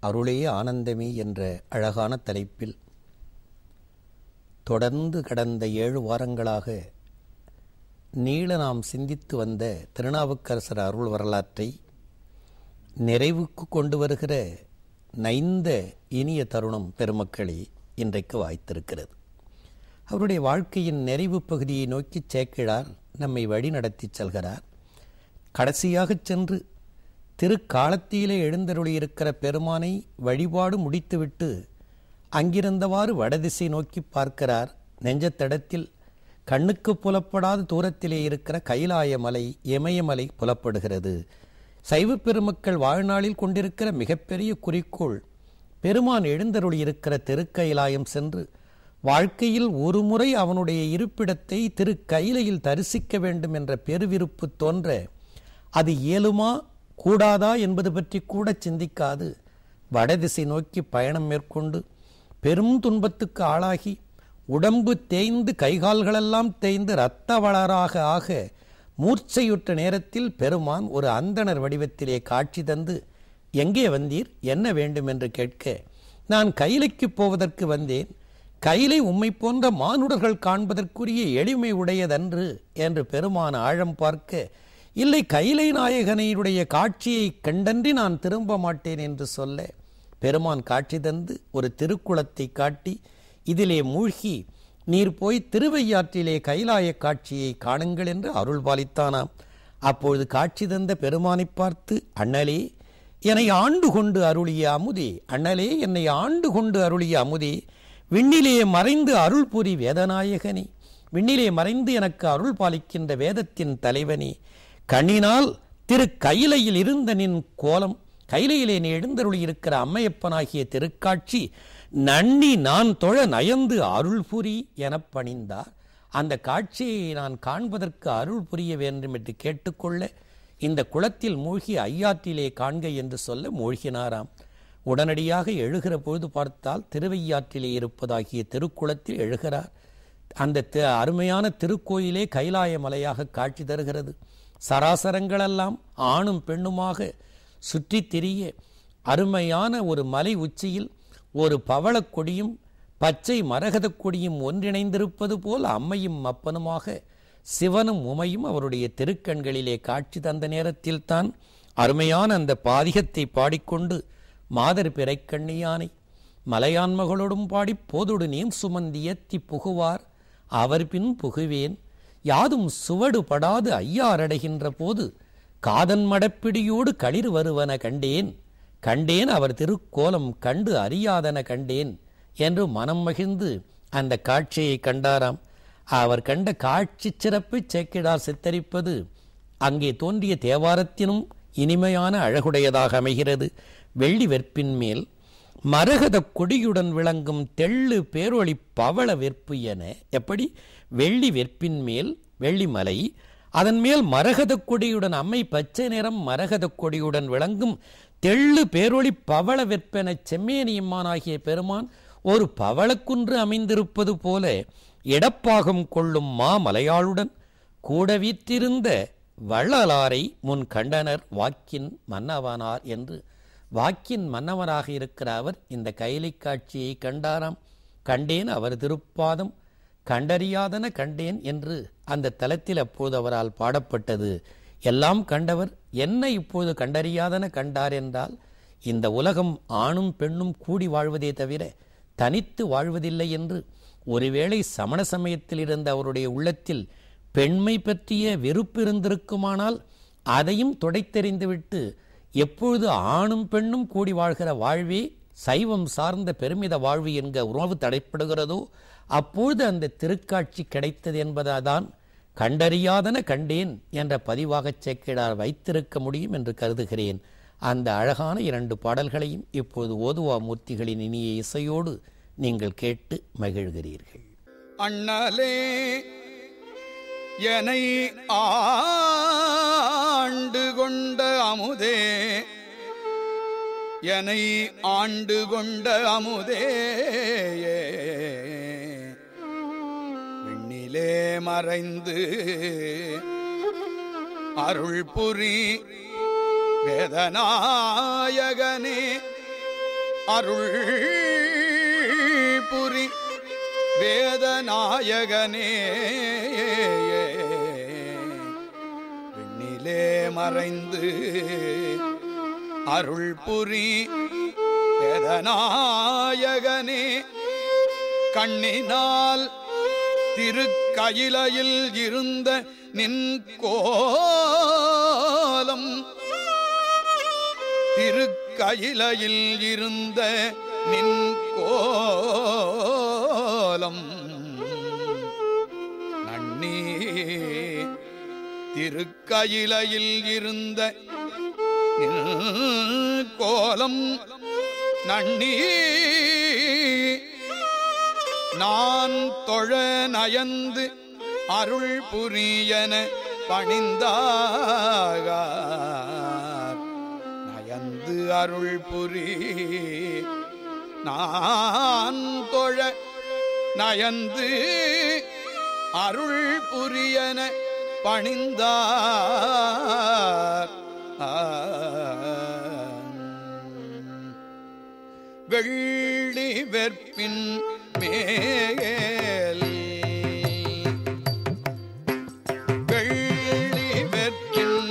அருளே ஆனந்தமே என்ற அழகான தலைப்பில் தொடர்ந்து கடந்த ஏழு வாரங்களாக நீள நாம் சிந்தித்து வந்த திருநாவுக்கரசர் அருள் வரலாற்றை நிறைவுக்கு கொண்டு வருகிற நைந்த இனிய தருணம் பெருமக்களே இன்றைக்கு வாய்த்திருக்கிறது அவருடைய வாழ்க்கையின் நிறைவு பகுதியை நோக்கி சேக்கிழார் நம்மை வழி நடத்திச் செல்கிறார் கடைசியாகச் சென்று திருக்காலத்திலே எழுந்தருளியிருக்கிற பெருமானை வழிபாடு முடித்துவிட்டு அங்கிருந்தவாறு வடதிசை நோக்கி பார்க்கிறார் நெஞ்சத்தடத்தில் கண்ணுக்கு புலப்படாத தூரத்திலே இருக்கிற கைலாய மலை இமயமலை புலப்படுகிறது சைவ பெருமக்கள் வாழ்நாளில் கொண்டிருக்கிற மிகப்பெரிய குறிக்கோள் பெருமான் எழுந்தருளியிருக்கிற திருக்கைலாயம் சென்று வாழ்க்கையில் ஒருமுறை அவனுடைய இருப்பிடத்தை திருக்கைலையில் தரிசிக்க வேண்டும் என்ற பெருவிருப்பு தோன்ற அது இயலுமா கூடாதா என்பது பற்றி கூட சிந்திக்காது வடதிசை நோக்கி பயணம் மேற்கொண்டு பெரும் துன்பத்துக்கு ஆளாகி உடம்பு தேய்ந்து கைகால்களெல்லாம் தேய்ந்து இரத்த வளராக ஆக மூர்ச்சையுற்ற நேரத்தில் பெருமான் ஒரு அந்தணர் வடிவத்திலே காட்சி தந்து எங்கே வந்தீர் என்ன வேண்டும் என்று கேட்க நான் கைலைக்கு போவதற்கு வந்தேன் கைலை உம்மை போன்ற மானுடர்கள் காண்பதற்குரிய எளிமை உடையதன்று என்று பெருமான் ஆழம் பார்க்க இல்லை கைலை நாயகனையுடைய காட்சியை கண்டன்றி நான் திரும்ப மாட்டேன் என்று சொல்ல பெருமான் காட்சி தந்து ஒரு திருக்குளத்தை காட்டி இதிலே மூழ்கி நீர் போய் திருவையாற்றிலே கைலாய காட்சியை காணுங்கள் என்று அருள் பாலித்தானாம் அப்பொழுது காட்சி தந்த பெருமானை பார்த்து அண்ணலே என்னை ஆண்டு கொண்டு அருளிய அமுதே அண்ணலே என்னை ஆண்டு கொண்டு அருளிய அமுதே விண்ணிலே மறைந்து அருள் புரி வேதநாயகனே விண்ணிலே மறைந்து எனக்கு அருள் பாலிக்கின்ற வேதத்தின் தலைவனே கண்ணினால் திரு கைலையில் இருந்த நின் கோலம் கைலையிலே நீ எழுந்தருளி இருக்கிற அம்மையப்பனாகிய திருக்காட்சி நன்னி நான் தொழ நயந்து அருள் புரி எனப் பணிந்தார் அந்த காட்சியை நான் காண்பதற்கு அருள் புரிய வேண்டும் என்று கேட்டுக்கொள்ள இந்த குளத்தில் மூழ்கி ஐயாற்றிலே காண்க என்று சொல்ல மூழ்கினாராம் உடனடியாக எழுகிற பொழுது பார்த்தால் திருவையாற்றிலே இருப்பதாகிய திருக்குளத்தில் எழுகிறார் அந்த அருமையான திருக்கோயிலே கைலாய மலையாக காட்சி தருகிறது சராசரங்களெல்லாம் ஆணும் பெண்ணுமாக சுற்றி திரிய அருமையான ஒரு மலை உச்சியில் ஒரு பவளக் கொடியும் பச்சை மரகதக் கொடியும் ஒன்றிணைந்திருப்பது போல் அம்மையும் அப்பனுமாக சிவனும் உமையும் அவருடைய திருக்கண்களிலே காட்சி தந்த நேரத்தில்தான் அருமையான அந்த பாதிகத்தை பாடிக்கொண்டு மாதர் பிறைக்கண்ணியானை மலையான்மகளோடும் பாடி போதொடு நீம் சுமந்தி எத்தி புகுவார் அவர் பின் புகுவேன் யாதும் சுவடு படாது ஐயாரடைகின்ற போது காதன் மடப்பிடியோடு களிர் வருவன கண்டேன் கண்டேன் அவர் திருக்கோலம் கண்டு அறியாதன கண்டேன் என்று மனம் மகிழ்ந்து அந்த காட்சியை கண்டாராம் அவர் கண்ட காட்சி சிறப்பை சேக்கிடார் சித்தரிப்பது அங்கே தோன்றிய தேவாரத்தினும் இனிமையான அழகுடையதாக அமைகிறது வெள்ளி வெற்பின் மேல் மரகத கொடியுடன் விளங்கும் தெள்ளு பேரொளி பவள வெற்பு என எப்படி வெள்ளி வெற்பின் மேல் வெள்ளிமலை அதன் மேல் மரகத கொடியுடன் அம்மை பச்சை நிறம் மரகத கொடியுடன் விளங்கும் தெள்ளு பேரொளி பவள வெற்பென செம்மேனியம்மானாகிய பெருமான் ஒரு பவளக்குன்று அமைந்திருப்பது போல இடப்பாகம் கொள்ளும் மாமலையாளுடன் கூட வீற்றிருந்த வள்ளலாரை முன் கண்டனர் வாக்கின் மன்னவனார் என்று வாக்கின் மன்னவராக இருக்கிற அவர் இந்த கைலை காட்சியை கண்டாராம் கண்டேன் அவர் திருப்பாதம் கண்டறியாதன கண்டேன் என்று அந்த தலத்தில் அப்போது அவரால் பாடப்பட்டது எல்லாம் கண்டவர் என்ன இப்போது கண்டறியாதன கண்டார் என்றால் இந்த உலகம் ஆணும் பெண்ணும் கூடி வாழ்வதே தவிர தனித்து வாழ்வதில்லை என்று ஒருவேளை சமண சமயத்தில் இருந்த அவருடைய உள்ளத்தில் பெண்மை பற்றிய வெறுப்பு இருந்திருக்குமானால் அதையும் துடைத்தெறிந்துவிட்டு எப்பொழுது ஆணும் பெண்ணும் கூடி வாழ்கிற வாழ்வே சைவம் சார்ந்த பெருமித வாழ்வு என்க உணவு தடைப்படுகிறதோ அப்பொழுது அந்த திருக்காட்சி கிடைத்தது என்பதாதான் கண்டறியாதன கண்டேன் என்ற பதிவாகச் சேக்கிடார் வைத்திருக்க முடியும் என்று கருதுகிறேன் அந்த அழகான இரண்டு பாடல்களையும் இப்போது ஓதுவா மூர்த்திகளின் இனிய இசையோடு நீங்கள் கேட்டு மகிழ்கிறீர்கள் அண்ணலே எனை ஆண்டு கொண்ட அமுதே எனை ஆண்டு கொண்ட அமுதே விண்ணிலே மறைந்து அருள் புரி வேதநாயகனே அருள் புரி வேதநாயகனே விண்ணிலே மறைந்து அருள் புரி வேதநாயகனே கண்ணினால் திருக்கயிலையில் இருந்த நின் கோலம் திருக்கயிலையில் இருந்த நின் கோலம் நன்னி திருக்கயிலையில் இருந்த நின் கோலம் நன்னி நான் தொழ நயந்து அருள் புரியன பணிந்தாக நயந்து அருள் புரி நான் தொழ நயந்து அருள் புரியன பணிந்தார் வெள்ளி வெற்பின் மேல் வெள்ளி வெற்பின்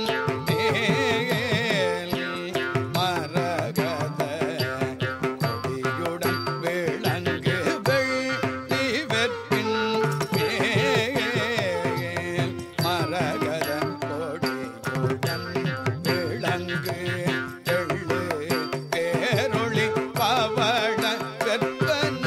மேல் மரகத கொடியுடன் விளங்கு வெள்ளி வெற்பின் மேல் மரகத கொடியுடன் விளங்கு தெள்ளு பேரொளி பவள வெற்பன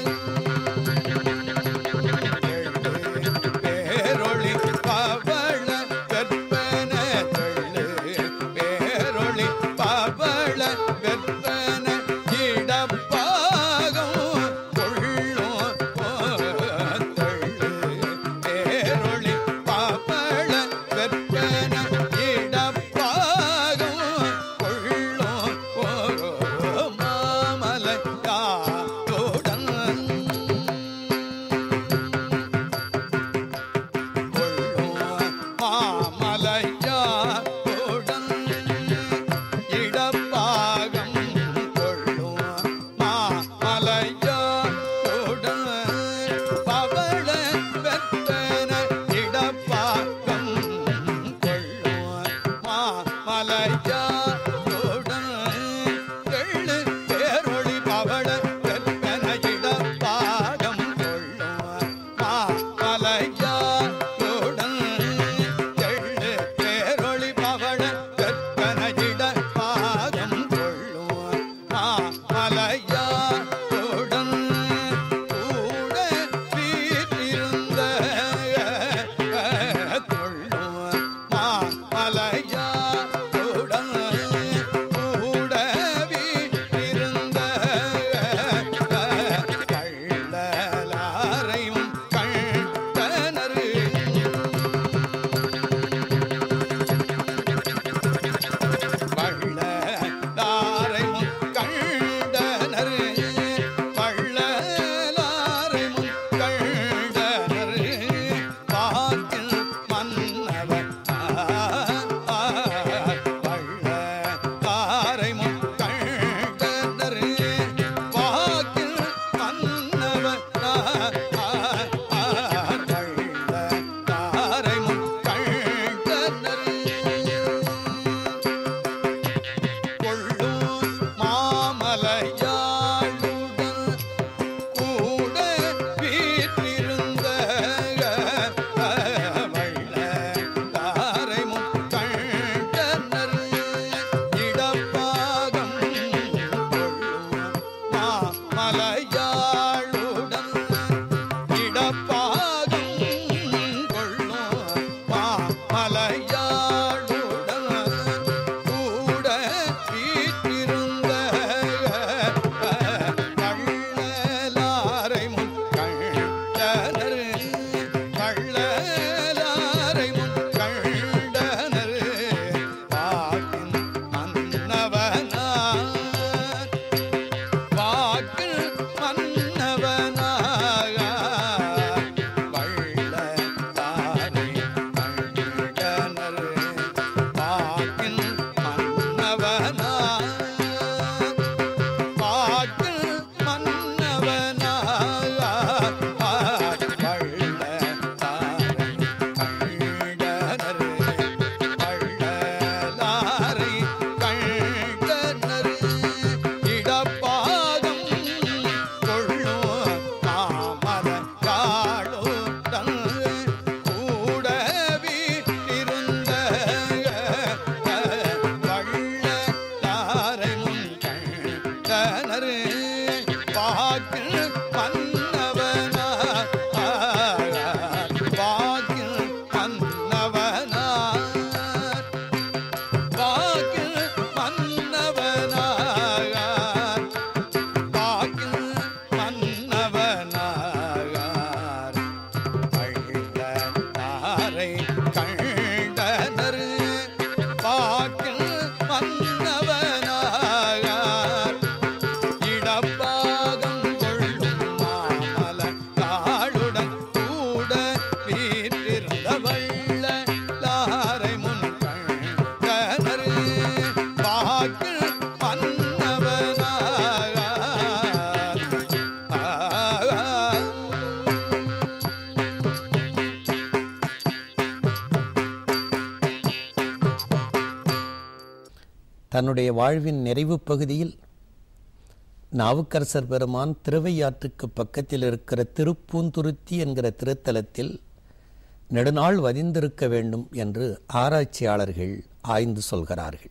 பேரொளி பவள வெற்பன தெள்ளு பேரொளி பவள வெற்பன இடப்பாகம் கொள்ளும் தெள்ளு பேரொளி பவள வெற்பன இடப்பாகம் கொள்ளும் ஒரு மாமலையாருடன் மாமலையாருடன் இடப்பாகம் கொள்ளும் மாமலையாருடன் பவள வெப்பன இடப்பாகம் கொள்ளும் மாமலையாருடன் தெள்ளு பேரொளி பவள வெப்பன இடப்பாகம் கொள்ளும் மாமலையாருடன் தெள்ளு பேரொளி பவள வெப்பன இடப்பாகம் கொள்ளும் மாமலையாருடன் கூட வீற்றிருந்த கொள்ளும் மாமலையாருடன் தன்னுடைய வாழ்வின் நிறைவு பகுதியில் நாவுக்கரசர் பெருமான் திருவையாற்றுக்கு பக்கத்தில் இருக்கிற திருப்பூந்துருத்தி என்கிற திருத்தலத்தில் நெடுநாள் வதிந்திருக்க வேண்டும் என்று ஆராய்ச்சியாளர்கள் ஆய்ந்து சொல்கிறார்கள்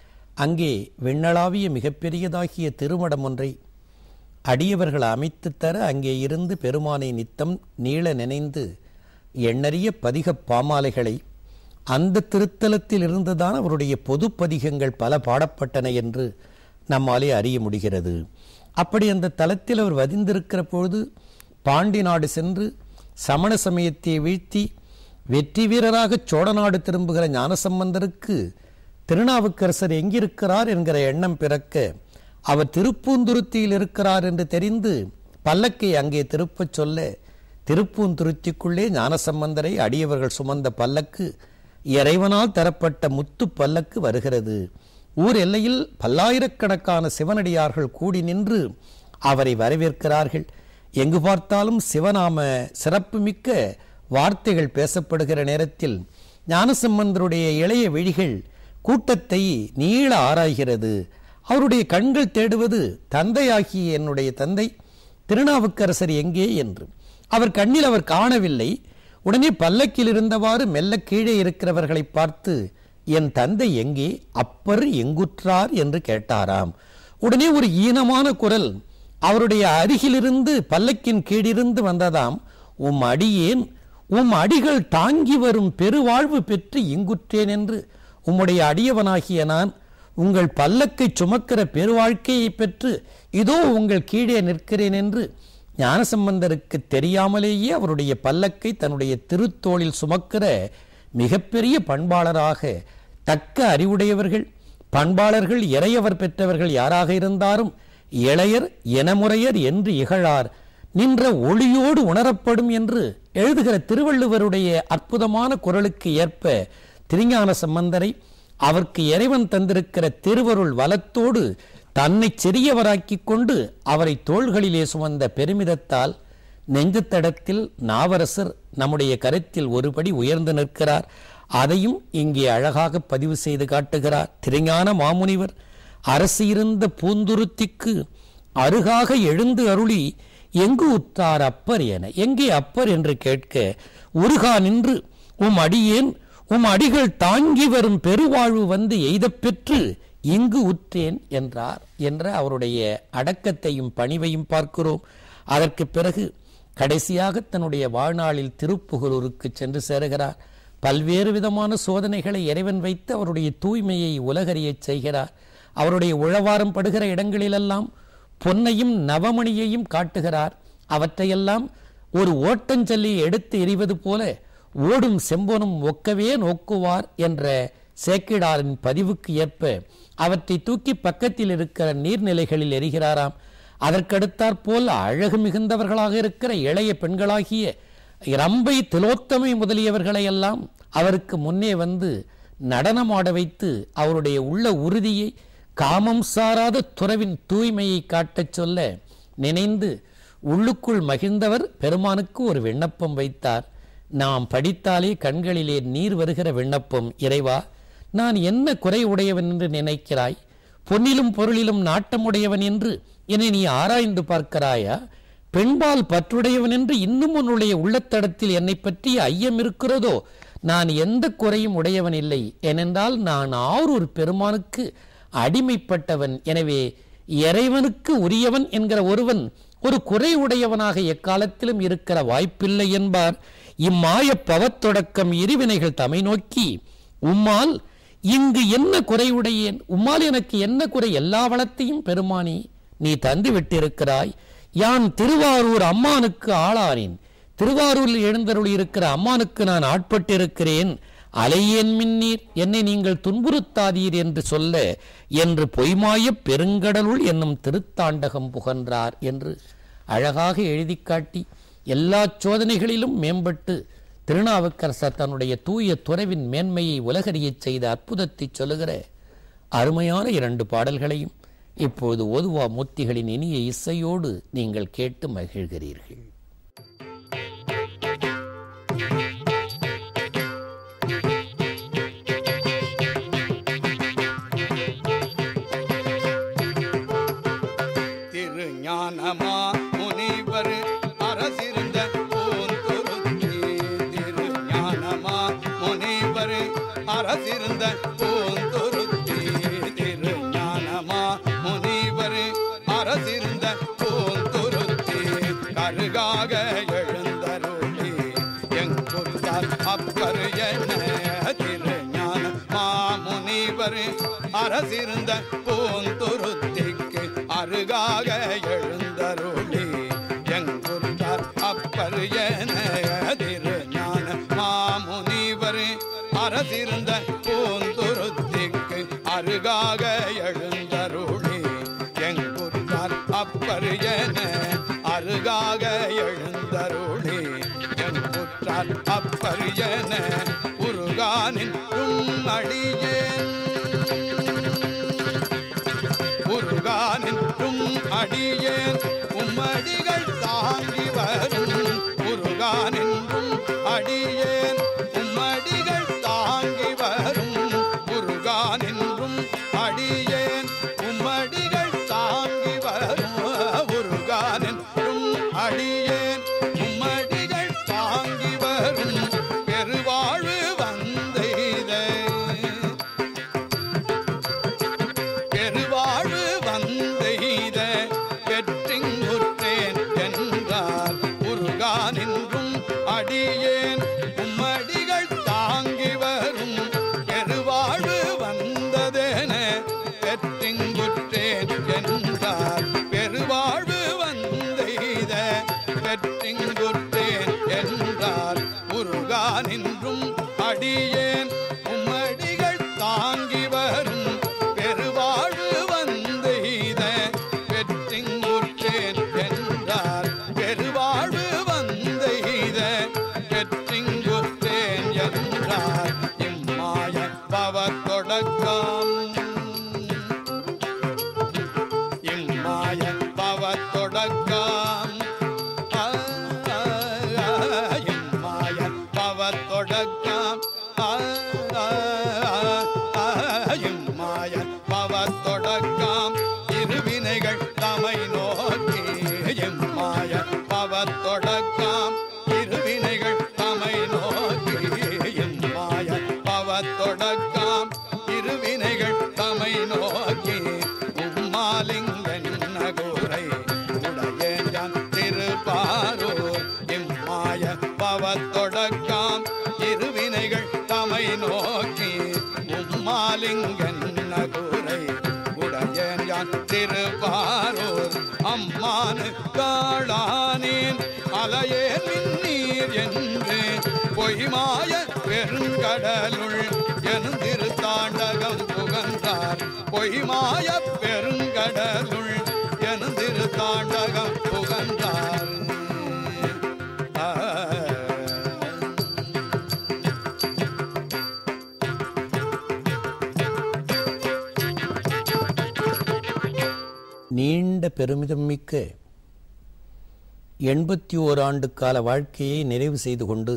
அங்கே விண்ணளாவிய மிகப்பெரியதாகிய திருமடம் ஒன்றை அடியவர்கள் அமைத்து தர அங்கே இருந்து பெருமானை நித்தம் நீள நினைந்து எண்ணறிய பதிக பாமாலைகளை அந்த திருத்தலத்தில் இருந்துதான் அவருடைய பொது பதிகங்கள் பல பாடப்பட்டன என்று நம்மாலே அறிய முடிகிறது அப்படி அந்த தலத்தில் அவர் வதிந்திருக்கிற பொழுது பாண்டி நாடு சென்று சமண சமயத்தை வீழ்த்தி வெற்றி வீரராக சோழநாடு திரும்புகிற ஞானசம்பந்தருக்கு திருநாவுக்கரசர் எங்கிருக்கிறார் என்கிற எண்ணம் பிறக்க அவர் திருப்பூந்துருத்தியில் இருக்கிறார் என்று தெரிந்து பல்லக்கை அங்கே திருப்பச் சொல்ல திருப்பூந்துருத்திக்குள்ளே ஞானசம்பந்தரை அடியவர்கள் சுமந்த பல்லக்கு இறைவனால் தரப்பட்ட முத்து பல்லக்கு வருகிறது ஊர் எல்லையில் பல்லாயிரக்கணக்கான சிவனடியார்கள் கூடி நின்று அவரை வரவேற்கிறார்கள் எங்கு பார்த்தாலும் சிவநாம சிறப்புமிக்க வார்த்தைகள் பேசப்படுகிற நேரத்தில் ஞானசம்பந்தருடைய இளைய விழிகள் கூட்டத்தை நீள ஆராய்கிறது அவருடைய கண்கள் தேடுவது தந்தையாகிய என்னுடைய தந்தை திருநாவுக்கரசர் எங்கே என்று அவர் கண்ணில் அவர் காணவில்லை உடனே பல்லக்கில் இருந்தவாறு மெல்ல கீழே இருக்கிறவர்களை பார்த்து என் தந்தை எங்கே அப்பர் எங்குற்றார் என்று கேட்டாராம் உடனே ஒரு ஈனமான குரல் அவருடைய அருகிலிருந்து பல்லக்கின் கீழிருந்து வந்ததாம் உம் அடியேன் உம் அடிகள் தாங்கி வரும் பெருவாழ்வு பெற்று இங்குற்றேன் என்று உம்முடைய அடியவனாகிய நான் உங்கள் பல்லக்கை சுமக்கிற பெருவாழ்க்கையை பெற்று இதோ உங்கள் கீழே நிற்கிறேன் என்று ஞானசம்பந்தருக்கு தெரியாமலேயே அவருடைய பல்லக்கை தன்னுடைய திருத்தோளில் சுமக்கிற மிகப்பெரிய பண்பாளராக தக்க அறிவுடையவர்கள் பண்பாளர்கள் இறையவர் பெற்றவர்கள் யாராக இருந்தாலும் இளையர் எனமுறையர் என்று இகழார் நின்ற ஒளியோடு உணரப்படும் என்று எழுதுகிற திருவள்ளுவருடைய அற்புதமான குரலுக்கு ஏற்ப திருஞான சம்பந்தரை அவருக்கு இறைவன் தந்திருக்கிற திருவருள் வலத்தோடு தன்னை சிறியவராக்கிக் கொண்டு அவரை தோள்களிலே சுமந்த பெருமிதத்தால் நெஞ்சுத்தடத்தில் நாவரசர் நம்முடைய கருத்தில் ஒருபடி உயர்ந்து நிற்கிறார் அதையும் இங்கே அழகாக பதிவு செய்து காட்டுகிறார் திருஞான மாமுனிவர் அரசு இருந்த பூந்துருத்திக்கு அருகாக எழுந்து அருளி எங்கு உத்தார் அப்பர் என எங்கே அப்பர் என்று கேட்க உருகா நின்று உம் அடியேன் உம் அடிகள் தாங்கி வரும் பெருவாழ்வு வந்து எய்தப் பெற்று இங்கு உற்றேன் என்றார் என்ற அவருடைய அடக்கத்தையும் பணிவையும் பார்க்கிறோம் அதற்கு பிறகு கடைசியாக தன்னுடைய வாழ்நாளில் திருப்புகலூருக்கு சென்று சேருகிறார் பல்வேறு விதமான சோதனைகளை இறைவன் வைத்து அவருடைய தூய்மையை உலகறியச் செய்கிறார் அவருடைய உழவாரம் படுகிற இடங்களிலெல்லாம் பொன்னையும் நவமணியையும் காட்டுகிறார் அவற்றையெல்லாம் ஒரு ஓட்டஞ்சல்லியை எடுத்து எறிவது போல ஓடும் செம்பொனும் ஒக்கவே நோக்குவார் என்ற சேக்கிடாரின் பதிவுக்கு ஏற்ப அவற்றை தூக்கி பக்கத்தில் இருக்கிற நீர்நிலைகளில் எரிகிறாராம் அதற்கடுத்தாற் போல் அழகு மிகுந்தவர்களாக இருக்கிற இளைய பெண்களாகிய ரம்பை திலோத்தமை முதலியவர்களை எல்லாம் அவருக்கு முன்னே வந்து நடனமாட வைத்து அவருடைய உள்ள உறுதியை காமம் சாராத துறவின் தூய்மையை காட்டச் சொல்ல நினைந்து உள்ளுக்குள் மகிழ்ந்தவர் பெருமானுக்கு ஒரு விண்ணப்பம் வைத்தார் நாம் படித்தாலே கண்களிலே நீர் வருகிற விண்ணப்பம் இறைவா நான் என்ன குறை உடையவன் என்று நினைக்கிறாய் பொன்னிலும் பொருளிலும் நாட்டமுடையவன் என்று என்னை நீ ஆராய்ந்து பார்க்கிறாயா பெண்பால் பற்றுடையவன் என்று இன்னும் உன்னுடைய உள்ளத்தடத்தில் என்னை பற்றி ஐயம் இருக்கிறதோ நான் எந்த குறையும் உடையவன் இல்லை ஏனென்றால் நான் ஆரூர் பெருமானுக்கு அடிமைப்பட்டவன் எனவே இறைவனுக்கு உரியவன் என்கிற ஒருவன் ஒரு குறை உடையவனாக எக்காலத்திலும் இருக்கிற வாய்ப்பில்லை என்பார் இம்மாய பவத்தொடக்கம் இருவினைகள் தமை நோக்கி உம்மால் இங்கு என்ன குறையுடையேன் உம்மால் எனக்கு என்ன குறை எல்லா வளத்தையும் பெருமானி நீ தந்து விட்டிருக்கிறாய் யான் திருவாரூர் அம்மானுக்கு ஆளானேன் திருவாரூரில் எழுந்தருளி இருக்கிற அம்மானுக்கு நான் ஆட்பட்டிருக்கிறேன் அலையேன் மின்னீர் என்னை நீங்கள் துன்புறுத்தாதீர் என்று சொல்ல என்று பொய்மாயப் பெருங்கடலுள் என்னும் திருத்தாண்டகம் புகன்றார் என்று அழகாக எழுதி காட்டி எல்லா சோதனைகளிலும் மேம்பட்டு திருநாவுக்கரசர் தன்னுடைய தூய துறவின் மேன்மையை உலகறியச் செய்த அற்புதத்தை சொல்லுகிற அருமையான இரண்டு பாடல்களையும் இப்போது ஓதுவா மூர்த்திகளின் இனிய இசையோடு நீங்கள் கேட்டு மகிழ்கிறீர்கள் அரசிருந்த பூந்துருத்திக்கு அருகாக எழுந்தருளி எங்குற்றார் அப்பர் என திருஞான மாமுனிவர் அரசிருந்த பூந்துருத்திக்கு அருகாக எழுந்தருளி எங்குற்றார் அப்பர் என அருகாக எழுந்தருளி எங்குற்றார் அப்பர் என உருகானின் அடியேன் முருகானின்றும் அடியேன் உம்மடிகள் தாங்கி வரும் முருகானின்றும் அடியேன் உம்மடிகள் தாங்கி வரும் முருகானின்றும் அடியேன் உம்மடிகள் தாங்கி வரும் முருகானின்றும் அடியேன் உம்மடிகள் தாங்கி வரும் பெருவாழ்வு வந்தெய்தே பெருவாழ்வு வந்தெய்த வெற்றிங்குற்றேன் என்றார் முருகானின்றும் அடியேன் உம்மடிகள் தாங்கி வரும் பெருவாழ்வு வந்ததென வெற்றிங்குற்றேன் என்றார் பெருவாழ்வு வந்தெய்த வெற்றிங்குற்றேன் என்றார் முருகானின்றும் அடியேன் உம்மடிகள் தாங்கி வரும் பெருவாழ்வு வந்தெய்த வெற்றிங்குற்றேன் என்றார் பெருவாழ்வு வந்தெய்த வெற்றிங்குற்றேன் என்றார் இம்மாய பவர் தொடக்கம் இம்மாய பவர் தொடக்கம் இம்மாய பவர் தொடக்கம் இம்மாய பவர் தொடக்கம் இருவினைகள் தமை நோக்கி எம்மாய பவர் தொடக்கம் இருவினைகள் தமை நோக்கி எம்மாய பவர் தொடக்கம் இருவினைகள் தமை நோக்கி உம்மாலிங்கன் நகுரை உடையேன் திருப்பாரூர் இம்மாய பவத்தொடக்காம் இருவினைகள் தமை நோக்கி உம்மாலிங்கன் நகுரை உடையேன் யான் திருப்பாரூர் அம்மானு காளானேன் அலையே நீர் என்று பொய்மாய பெருங்கடலுள் எனும் திருத்தாண்டகம் புகன்றார் பொய்மாய பெருங்கடலுள் எனும் திருத்தாண்டகம் புகன்றார் ஆ. நீண்ட பெருமிதம் மிக்க எண்பத்தி ஓர் ஆண்டு கால வாழ்க்கையை நிறைவு செய்து கொண்டு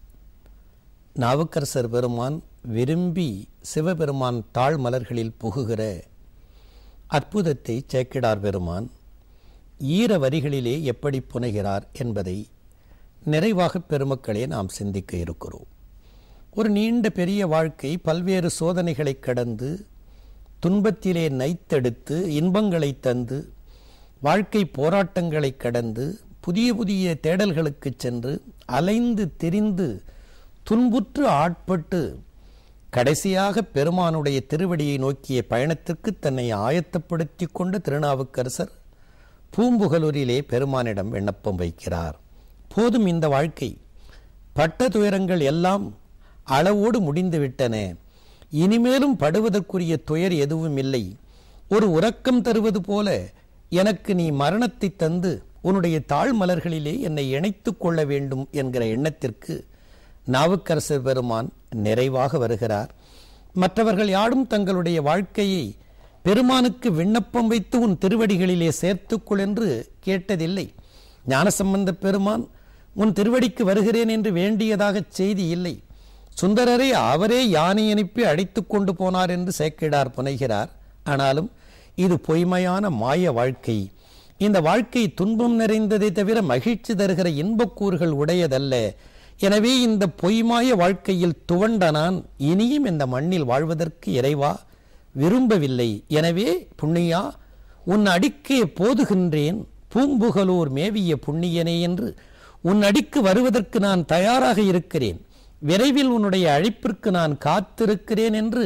நாவுக்கரசர் பெருமான் விரும்பி சிவபெருமான் தாழ் மலர்களில் புகுகிற அற்புதத்தை சேக்கிடார் பெருமான் ஈர வரிகளிலே எப்படி புனைகிறார் என்பதை நிறைவாக பெருமக்களே நாம் சிந்திக்க இருக்கிறோம் ஒரு நீண்ட பெரிய வாழ்க்கை பல்வேறு சோதனைகளை கடந்து துன்பத்திலே நைத்தெடுத்து இன்பங்களை தந்து வாழ்க்கை போராட்டங்களை கடந்து புதிய புதிய தேடல்களுக்கு சென்று அலைந்து திரிந்து துன்புற்று ஆட்பட்டு கடைசியாக பெருமானுடைய திருவடியை நோக்கிய பயணத்திற்கு தன்னை ஆயத்தப்படுத்தி கொண்ட திருநாவுக்கரசர் பூம்புகலூரிலே பெருமானிடம் விண்ணப்பம் வைக்கிறார் போதும் இந்த வாழ்க்கை பட்ட துயரங்கள் எல்லாம் அளவோடு முடிந்துவிட்டன இனிமேலும் படுவதற்குரிய துயர் எதுவும் இல்லை ஒரு உறக்கம் தருவது போல எனக்கு நீ மரணத்தை தந்து உன்னுடைய தாழ் மலர்களிலே என்னை இணைத்துக் கொள்ள வேண்டும் என்கிற எண்ணத்திற்கு நாவுக்கரசர் பெருமான் நிறைவாக வருகிறார் மற்றவர்கள் யாரும் தங்களுடைய வாழ்க்கையை பெருமானுக்கு விண்ணப்பம் வைத்து உன் திருவடிகளிலே சேர்த்துக்கொள் என்று கேட்டதில்லை ஞானசம்பந்த பெருமான் உன் திருவடிக்கு வருகிறேன் என்று வேண்டியதாக செய்தி இல்லை சுந்தரரை அவரே யானை அனுப்பி அழைத்துக் கொண்டு போனார் என்று சேக்கிடார் புனைகிறார் ஆனாலும் இது பொய்மையான மாய வாழ்க்கை இந்த வாழ்க்கை துன்பம் நிறைந்ததை தவிர மகிழ்ச்சி தருகிற இன்பக்கூறுகள் உடையதல்ல எனவே இந்த பொய்மாய வாழ்க்கையில் துவண்ட நான் இனியும் இந்த மண்ணில் வாழ்வதற்கு இறைவா விரும்பவில்லை எனவே புண்ணியா உன் அடிக்கே போதுகின்றேன் பூம்புகலூர் மேவிய புண்ணியனே என்று உன் அடிக்கு வருவதற்கு நான் தயாராக இருக்கிறேன் விரைவில் உன்னுடைய அழைப்பிற்கு நான் காத்திருக்கிறேன் என்று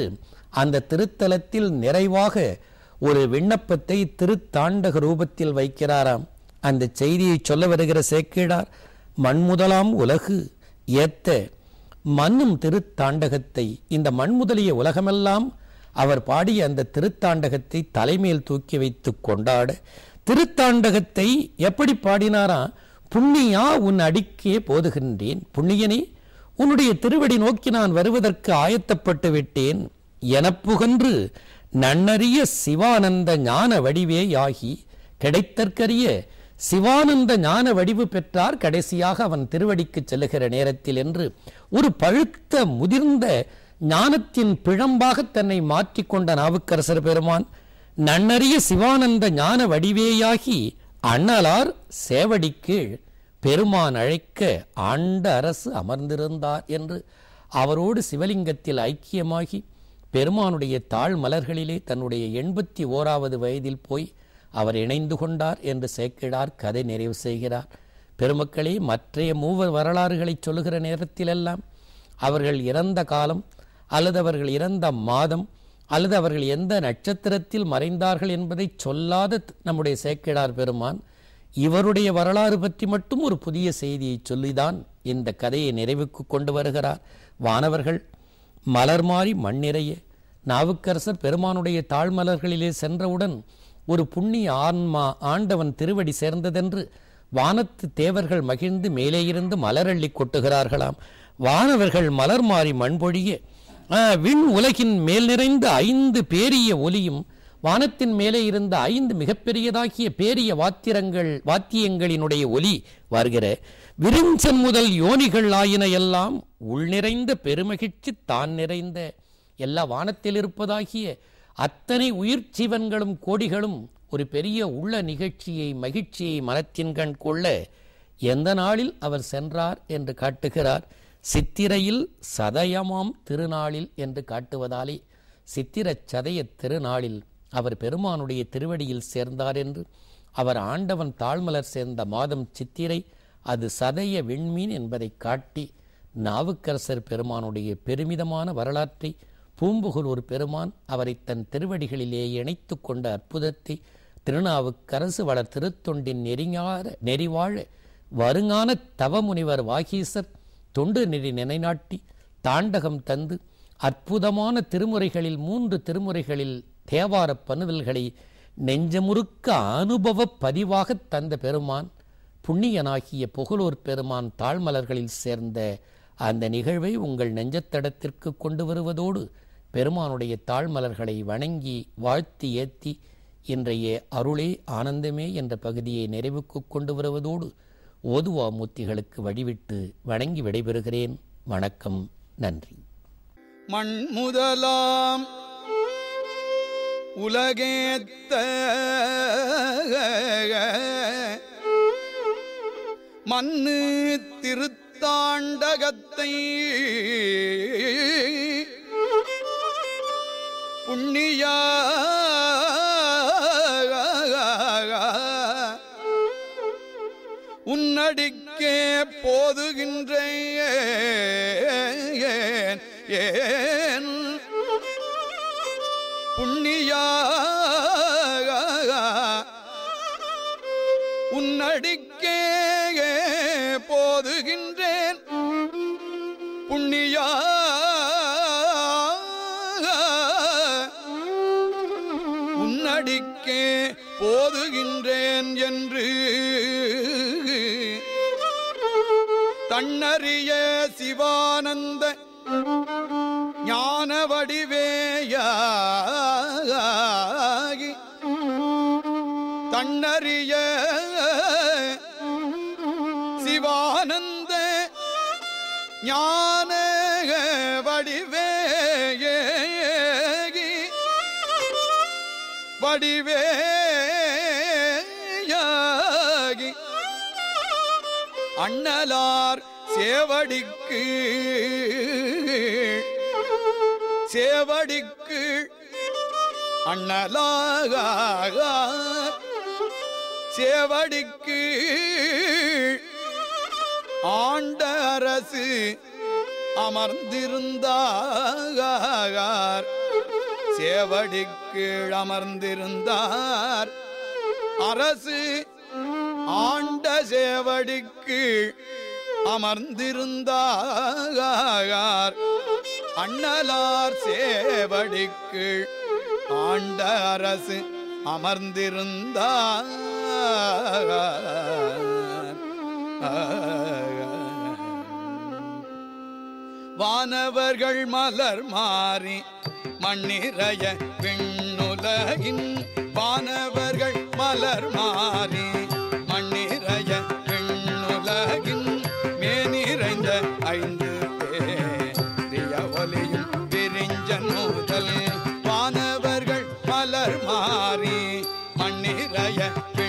அந்த திருத்தலத்தில் நிறைவாக ஒரு விண்ணப்பத்தை திருத்தாண்டக ரூபத்தில் வைக்கிறாராம் அந்த செய்தியை சொல்ல வருகிற சேக்கிழார் மண்முதலாம் உலகு ஏத்த மண்ணும் திருத்தாண்டகத்தை இந்த மண் முதலிய உலகமெல்லாம் அவர் பாடிய அந்த திருத்தாண்டகத்தை தலைமையில் தூக்கி வைத்து கொண்டாட திருத்தாண்டகத்தை எப்படி பாடினாரா புண்ணியா உன் அடிக்கே போதுகின்றேன் புண்ணியனே உன்னுடைய திருவடி நோக்கி நான் வருவதற்கு ஆயத்தப்பட்டு விட்டேன் எனப்புகன்று நன்னறிய சிவானந்த ஞான வடிவேயாகி கிடைத்தற்கரிய சிவானந்த ஞான வடிவு பெற்றார் கடைசியாக அவன் திருவடிக்கு செல்லுகிற நேரத்தில் என்று ஒரு பழுத்த முதிர்ந்த ஞானத்தின் பிழம்பாக தன்னை மாற்றிக்கொண்ட நாவுக்கரசர் பெருமான் நன்னறிய சிவானந்த ஞான வடிவேயாகி அண்ணலார் சேவடி கீழ் பெருமான் அழைக்க ஆண்ட அரசு அமர்ந்திருந்தார் என்று அவரோடு சிவலிங்கத்தில் ஐக்கியமாகி பெருமானுடைய தாழ் மலர்களிலே தன்னுடைய எண்பத்தி ஓராவது வயதில் போய் அவர் இணைந்து கொண்டார் என்று சேக்கிழார் கதை நிறைவு செய்கிறார் பெருமக்களே மற்றைய மூவர் வரலாறுகளை சொல்லுகிற நேரத்திலெல்லாம் அவர்கள் இறந்த காலம் அல்லது அவர்கள் இறந்த மாதம் அல்லது அவர்கள் எந்த நட்சத்திரத்தில் மறைந்தார்கள் என்பதை சொல்லாத நம்முடைய சேக்கிழார் பெருமான் இவருடைய வரலாறு பற்றி மட்டும் ஒரு புதிய செய்தியை சொல்லிதான் இந்த கதையை நிறைவுக்கு கொண்டு வருகிறார் வானவர்கள் மலர் மாறி மண்ணிறைய நாவுக்கரசர் பெருமானுடைய தாழ்மலர்களிலே சென்றவுடன் ஒரு புண்ணிய ஆன்மா ஆண்டவன் திருவடி சேர்ந்ததென்று வானத்து தேவர்கள் மகிழ்ந்து மேலே இருந்து மலரள்ளி கொட்டுகிறார்களாம் வானவர்கள் மலர் மாறி மண்பொழிய ஆ, விண் உலகின் மேல் நிறைந்த ஐந்து பேரிய ஒலியும் வானத்தின் மேலே இருந்த ஐந்து மிகப்பெரியதாகிய பேரிய வாத்திரங்கள் வாத்தியங்களினுடைய ஒலி வருகிற விரிஞ்சன் முதல் யோனிகள் ஆயின எல்லாம் உள் நிறைந்த பெருமகிழ்ச்சி தான் நிறைந்த எல்லா வானத்தில் இருப்பதாகிய அத்தனை உயிர் ஜீவன்களும் கோடிகளும் ஒரு பெரிய உள்ள நிகழ்ச்சியை மகிழ்ச்சியை மனத்தின் கண் கொள்ள எந்த நாளில் அவர் சென்றார் என்று காட்டுகிறார் சித்திரையில் சதயமாம் திருநாளில் என்று காட்டுவதாலே சித்திரச் சதய திருநாளில் அவர் பெருமானுடைய திருவடியில் சேர்ந்தார் என்று அவர் ஆண்டவன் தாழ்மலர் சேர்ந்த மாதம் சித்திரை அது சதய விண்மீன் என்பதை காட்டி நாவுக்கரசர் பெருமானுடைய பெருமிதமான வரலாற்றை பூம்புகலூர் பெருமான் அவரை தன் திருவடிகளிலே இணைத்துக் கொண்ட அற்புதத்தை திருநாவுக்கரசு வளர் திருத்தொண்டின் நெறிஞார நெறிவாழ வருங்கான தவமுனிவர் வாகீசர் தொண்டு நெறி நினைநாட்டி தாண்டகம் தந்து அற்புதமான திருமுறைகளில் மூன்று திருமுறைகளில் தேவாரப் பணுதல்களை நெஞ்சமுறுக்க அனுபவ பதிவாகத் தந்த பெருமான் புண்ணியனாகிய புகழூர் பெருமான் தாழ்மலர்களில் சேர்ந்த அந்த நிகழ்வை உங்கள் நெஞ்சத்தடத்திற்கு கொண்டு வருவதோடு பெருமானுடைய தாழ்மலர்களை வணங்கி வாழ்த்தி ஏத்தி இன்றைய அருளே ஆனந்தமே என்ற பகுதியை நிறைவுக்கு கொண்டு வருவதோடு ஓதுவா மூர்த்திகளுக்கு வழிவிட்டு வணங்கி விடைபெறுகிறேன் வணக்கம் நன்றி மண் முதலாம் உலகேத்த மண்ணு திருத்தாண்டகத்தை புண்ணியா உன்னடிக்கே போதுகின்றேன் ஏன் புண்ணியா உன்னடிக்கே போதுகின்றேன் புண்ணியா உன்னடிக்கே போதுகின்றேன் என்று தன்னறிய சிவானந்த ஞான வடிவேயாகி தன்னறிய சிவானந்த ஞான வடிவேகி வடிவேயாகி அண்ணலார் சேவடிக்கு சேவடிக்கு அண்ணலாக சேவடிக்கு ஆண்ட அரசு அமர்ந்திருந்தார் சேவடிக்கீழ் அமர்ந்திருந்தார் அரசு ஆண்ட சேவடிக்கீழ் அமர்ந்திருந்தார் அண்ணலார் சேவடிக்கீழ் ஆண்ட அரசு அமர்ந்திருந்தார் வானவர்கள் மலர் மாறி மண்ணிறைய விண்ணுலகின் வானவர்கள் மலர் மாறி மண்ணிறைய விண்ணுலகின் மேனிறைந்த ஐந்து பேரிய ஒலியும் விரிஞ்சன் முதல் வானவர்கள் மலர் மாறி மண்ணிறைய